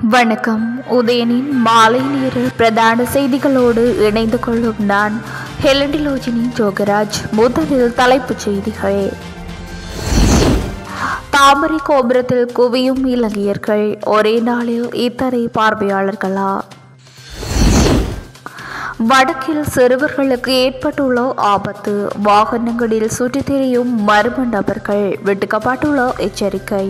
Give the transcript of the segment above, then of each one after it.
வணக்கம் உதயனின் மாலை நேர பிரதான செய்திகளோடு இணைந்து கொள்ளும் நான் ஹெலண்டிலோஜினி ஜோகராஜ் முதலில் தலைப்புச் செய்திகள் தாமரை கோபுரத்தில் குவியும் இலங்கையர்கள் ஒரே நாளில் இத்தனை பார்வையாளர்களா வடக்கில் சிறுவர்களுக்கு ஏற்பட்டுள்ள ஆபத்து வாகனங்களில் சுற்றித் திரியும் மர்ம நபர்கள் விடுக்கப்பட்டுள்ள எச்சரிக்கை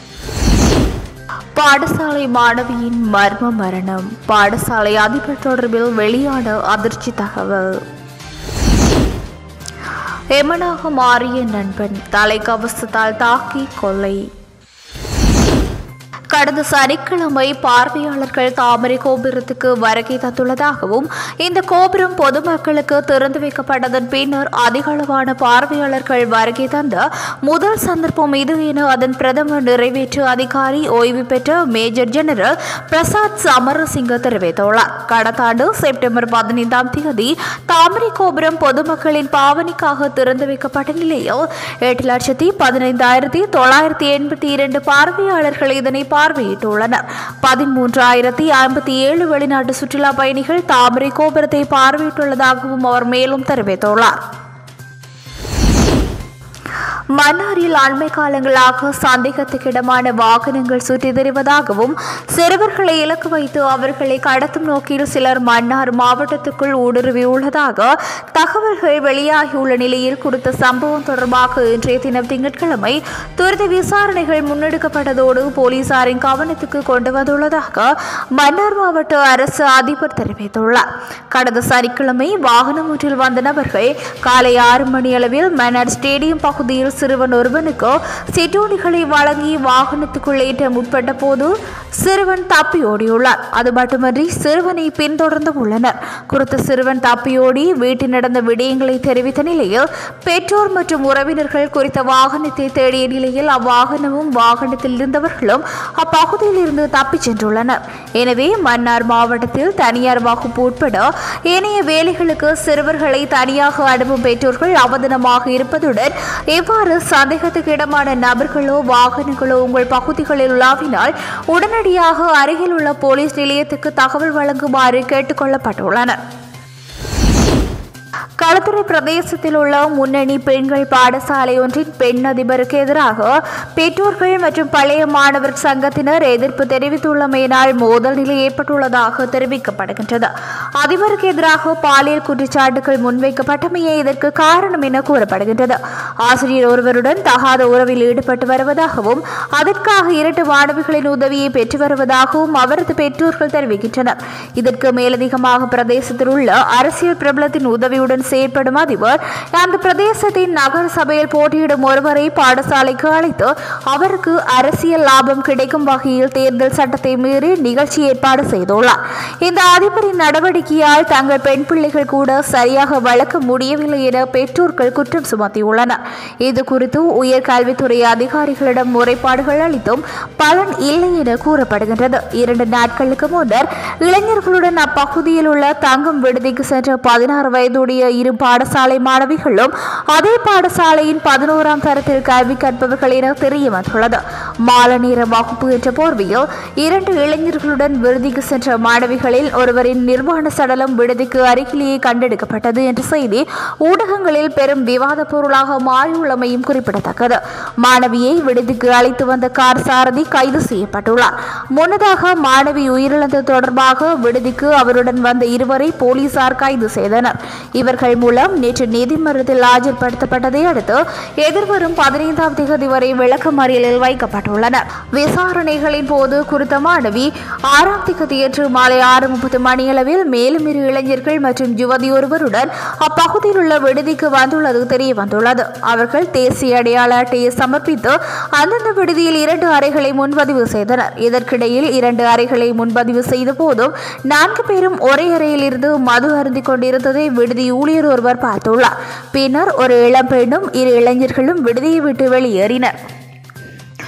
பாடசாலை மாணவியின் மர்ம மரணம் பாடசாலை அதிபர் தொடர்பில் வெளியான அதிர்ச்சி தகவல் எமனாக மாறிய நண்பன் தலைக்கவசத்தால் தாக்கி கொலை கடந்த சனிக்கிழமை பார்வையாளர்கள் தாமரை கோபுரத்துக்கு வருகை தந்துள்ளதாகவும் இந்த கோபுரம் பொதுமக்களுக்கு திறந்து வைக்கப்பட்டதன் பின்னர் அதிகளவான பார்வையாளர்கள் வருகை தந்த முதல் சந்தர்ப்பம் இது என அதன் பிரதம நிறைவேற்று அதிகாரி ஓய்வு பெற்ற மேஜர் ஜெனரல் பிரசாத் சமரசிங்க தெரிவித்துள்ளார் கடந்த ஆண்டு செப்டம்பர் பதினைந்தாம் தேதி தாமரை கோபுரம் பொதுமக்களின் பாவனைக்காக திறந்து வைக்கப்பட்ட நிலையில் எட்டு லட்சத்தி பதினைந்தாயிரத்தி தொள்ளாயிரத்தி எண்பத்தி இரண்டு பார்வையாளர்கள் இதனை பார்வையிட்டுள்ளனர் பதிமூன்றாயிரத்தி ஐம்பத்தி ஏழு வெளிநாட்டு சுற்றுலா பயணிகள் தாமரை கோபுரத்தை பார்வையிட்டுள்ளதாகவும் அவர் மேலும் தெரிவித்துள்ளார் மன்னாரில் அண்மை காலங்களாக சந்தேகத்துக்கிடமான வாகனங்கள் சுற்றித் திரிவதாகவும் சிறுவர்களை இலக்கு வைத்து அவர்களை கடத்தும் நோக்கில் சிலர் மன்னார் மாவட்டத்துக்குள் ஊடுருவியுள்ளதாக தகவல்கள் வெளியாகியுள்ள நிலையில் குறித்த சம்பவம் தொடர்பாக இன்றைய தினம் திங்கட்கிழமை துரித விசாரணைகள் முன்னெடுக்கப்பட்டதோடு போலீசாரின் கவனத்துக்கு கொண்டு வந்துள்ளதாக மன்னார் மாவட்ட அரசு அதிபர் தெரிவித்துள்ளார் கடந்த சனிக்கிழமை வாகனம் ஒன்றில் வந்த நபர்கள் காலை ஆறு மணி அளவில் மன்னார் ஸ்டேடியம் பகுதியில் சிறுவன் ஒருவனுக்கு சிற்றோடிகளை வழங்கி வாகனத்துக்குள் ஏற்ற முற்பட்ட போது சிறுவன் தப்பி ஓடியுள்ளார் அது மட்டுமன்றி சிறுவனை பின்தொடர்ந்து உள்ளனர் குறித்த சிறுவன் தப்பியோடி வீட்டில் நடந்த விடயங்களை தெரிவித்த நிலையில் பெற்றோர் மற்றும் உறவினர்கள் குறித்த வாகனத்தை தேடிய நிலையில் அவ்வாகனமும் வாகனத்தில் இருந்தவர்களும் அப்பகுதியில் இருந்து தப்பிச் சென்றுள்ளனர் எனவே மன்னார் மாவட்டத்தில் தனியார் வகுப்பு உட்பட ஏனைய வேலைகளுக்கு சிறுவர்களை தனியாக அனுப்பும் பெற்றோர்கள் அவதானமாக இருப்பதுடன் எவ்வாறு சந்தேகத்துக்கு இடமான நபர்களோ வாகனங்களோ உங்கள் பகுதிகளில் உலாவினால் உடனடியாக அருகில் உள்ள போலீஸ் நிலையத்துக்கு தகவல் வழங்குமாறு கேட்டுக்கொள்ளப்பட்டுள்ளனர் களத்துறை பிரதேசத்தில் உள்ள முன்னணி பெண்கள் பாடசாலை ஒன்றின் பெண் அதிபருக்கு எதிராக பெற்றோர்கள் மற்றும் பழைய மாணவர் சங்கத்தினர் எதிர்ப்பு தெரிவித்துள்ளமையினால் மோதல் நிலை ஏற்பட்டுள்ளதாக தெரிவிக்கப்படுகின்றது அதிபருக்கு எதிராக பாலியல் குற்றச்சாட்டுகள் முன்வைக்கப்பட்டமையே இதற்கு காரணம் என கூறப்படுகின்றது ஆசிரியர் ஒருவருடன் தகாத உறவில் ஈடுபட்டு வருவதாகவும் அதற்காக இரண்டு மாணவிகளின் உதவியை பெற்று வருவதாகவும் அவரது பெற்றோர்கள் தெரிவிக்கின்றனர் இதற்கு மேலதிகமாக பிரதேசத்தில் உள்ள அரசியல் பிரபலத்தின் உதவியுடன் செயற்படும் அதிபர் அந்த பிரதேசத்தின் நகர சபையில் போட்டியிடும் ஒருவரை பாடசாலைக்கு அழைத்து அவருக்கு அரசியல் லாபம் கிடைக்கும் வகையில் தேர்தல் சட்டத்தை மீறி நிகழ்ச்சி ஏற்பாடு செய்துள்ளார் இந்த அதிபரின் நடவடிக்கையால் தங்கள் பெண் பிள்ளைகள் கூட சரியாக வளர்க்க முடியவில்லை என பெற்றோர்கள் குற்றம் சுமத்தியுள்ளனர் இது குறித்து உயர்கல்வித்துறை அதிகாரிகளிடம் முறைப்பாடுகள் அளித்தும் பலன் இல்லை என கூறப்படுகின்றது இரண்டு நாட்களுக்கு முன்னர் இளைஞர்களுடன் அப்பகுதியில் உள்ள தங்கும் விடுதிக்கு சென்ற பதினாறு வயதுடைய இரு பாடசாலை மாணவிகளும் அதே பாடசாலையின் பதினோராம் தரத்தில் கல்வி கற்பவர்கள் என தெரிய வந்துள்ளது மாலை நேர வகுப்பு என்ற போர்வையில் இரண்டு இளைஞர்களுடன் விடுதிக்கு சென்ற மாணவிகளில் ஒருவரின் நிர்வாண சடலம் விடுதிக்கு அருகிலேயே கண்டெடுக்கப்பட்டது என்ற செய்தி ஊடகங்களில் பெரும் விவாத பொருளாக மாறியுள்ளமையும் குறிப்பிடத்தக்கது மாணவியை விடுதிக்கு அழைத்து வந்த கார் சாரதி கைது செய்யப்பட்டுள்ளார் முன்னதாக மாணவி உயிரிழந்தது தொடர்பாக விடுதிக்கு அவருடன் வந்த இருவரை போலீசார் கைது செய்தனர் இவர்கள் மூலம் நேற்று நீதிமன்றத்தில் ஆஜர்படுத்தப்பட்டதை அடுத்து எதிர்வரும் பதினைந்தாம் தேதி வரை விளக்கமறியலில் வைக்கப்பட்டுள்ளனர் விசாரணைகளின் போது குறித்த மாணவி ஆறாம் தேதியன்று மாலை ஆறு முப்பது மணியளவில் மேலும் இரு இளைஞர்கள் மற்றும் யுவதி ஒருவருடன் அப்பகுதியில் உள்ள விடுதிக்கு வந்துள்ளது தெரிய வந்துள்ளது அவர்கள் தேசிய அடையாள அட்டையை சமர்ப்பித்து அந்தந்த விடுதியில் இரண்டு அறைகளை முன்பதிவு செய்தனர் இதற்கிடையில் இரண்டு அறைகளை முன்பதிவு செய்த போதும் நான்கு பேரும் ஒரே அறையில் இருந்து மது அருந்திக் கொண்டிருந்ததை விடுதி ஊழியர் ஒருவர் பார்த்துள்ளார் பின்னர் ஒரு இளம்பெண்ணும் இரு இளைஞர்களும் விடுதியை விட்டு வெளியேறினர் சுமார்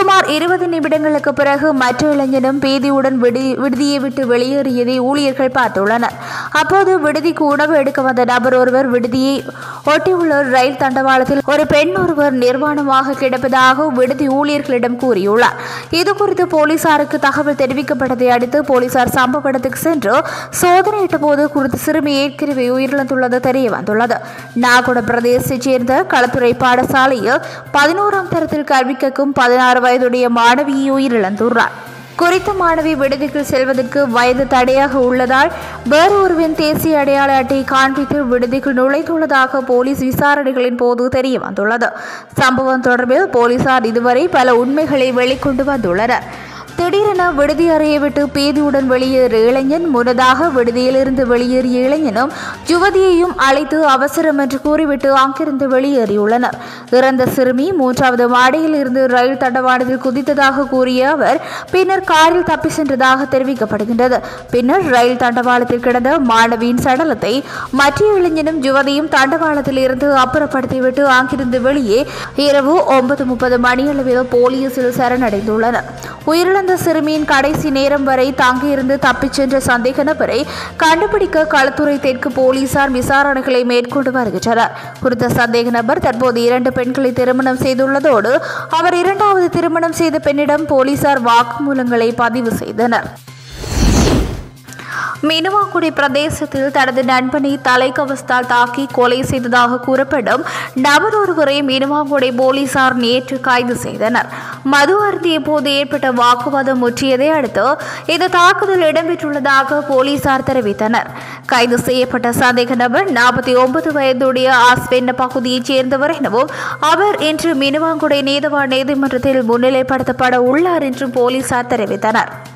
சுமார் இருபது நிமிடங்களுக்கு பிறகு மற்ற இளைஞனும் பீதியுடன் விடி விடுதியை விட்டு வெளியேறியதை ஊழியர்கள் பார்த்துள்ளனர் அப்போது விடுதிக்கு உணவு எடுக்க வந்த நபர் ஒருவர் விடுதியை ஒட்டியுள்ள ரயில் தண்டவாளத்தில் ஒரு பெண் ஒருவர் நிர்வாணமாக கிடப்பதாக விடுதி ஊழியர்களிடம் கூறியுள்ளார் இது குறித்து போலீசாருக்கு தகவல் தெரிவிக்கப்பட்டதை அடுத்து போலீசார் சம்பவ இடத்துக்கு சென்று சோதனையிட்ட போது குறித்த சிறுமி ஏற்கனவே உயிரிழந்துள்ளது தெரிய வந்துள்ளது நாகோட பிரதேசத்தைச் சேர்ந்த களத்துறை பாடசாலையில் பதினோராம் தரத்தில் கல்வி கற்கும் பதினாறு வயதுடைய மாணவி உயிரிழந்துள்ளார் குறித்த மாணவி விடுதிக்கு செல்வதற்கு வயது தடையாக உள்ளதால் வேறு ஒருவன் தேசிய அடையாள அட்டையை காண்பித்து விடுதிக்குள் நுழைந்துள்ளதாக போலீஸ் விசாரணைகளின் போது தெரிய வந்துள்ளது சம்பவம் தொடர்பில் போலீசார் இதுவரை பல உண்மைகளை வெளிக்கொண்டு வந்துள்ளனர் திடீரென விடுதி அறையை விட்டு பேதியுடன் வெளியேறிய இளைஞன் முன்னதாக விடுதியிலிருந்து வெளியேறிய இளைஞனும் யுவதியையும் அழைத்து அவசரம் என்று கூறிவிட்டு அங்கிருந்து வெளியேறியுள்ளனர் இறந்த சிறுமி மூன்றாவது மாடியில் இருந்து ரயில் தண்டவாளத்தில் குதித்ததாக கூறிய அவர் பின்னர் காரில் தப்பி சென்றதாக தெரிவிக்கப்படுகின்றது பின்னர் ரயில் தண்டவாளத்தில் கிடந்த மாணவியின் சடலத்தை மற்ற இளைஞனும் யுவதியும் தண்டவாளத்தில் இருந்து அப்புறப்படுத்திவிட்டு அங்கிருந்து வெளியே இரவு ஒன்பது முப்பது மணியளவில் போலீசில் சரணடைந்துள்ளனர் உயிரிழந்த சிறுமியின் கடைசி நேரம் வரை தங்கியிருந்து தப்பிச் சென்ற சந்தேக நபரை கண்டுபிடிக்க களத்துறை தெற்கு போலீசார் விசாரணைகளை மேற்கொண்டு வருகின்றனர் குறித்த சந்தேக நபர் தற்போது இரண்டு பெண்களை திருமணம் செய்துள்ளதோடு அவர் இரண்டாவது திருமணம் செய்த பெண்ணிடம் போலீசார் வாக்குமூலங்களை பதிவு செய்தனர் மினுவாங்குடி பிரதேசத்தில் தனது நண்பனை தலைக்கவசத்தால் தாக்கி கொலை செய்ததாக கூறப்படும் நபர் ஒருவரை மினுவாங்குடி போலீசார் நேற்று கைது செய்தனர் மது அருந்திய போது ஏற்பட்ட வாக்குவாதம் முற்றியதை அடுத்து இந்த தாக்குதல் இடம்பெற்றுள்ளதாக போலீசார் தெரிவித்தனர் கைது செய்யப்பட்ட சந்தேக நபர் நாற்பத்தி ஒன்பது வயதுடைய ஆஸ்வென்ன பகுதியைச் சேர்ந்தவர் எனவும் அவர் இன்று மினுவாங்குடி நீதவான் நீதிமன்றத்தில் முன்னிலைப்படுத்தப்பட உள்ளார் என்றும் போலீசார் தெரிவித்தனர்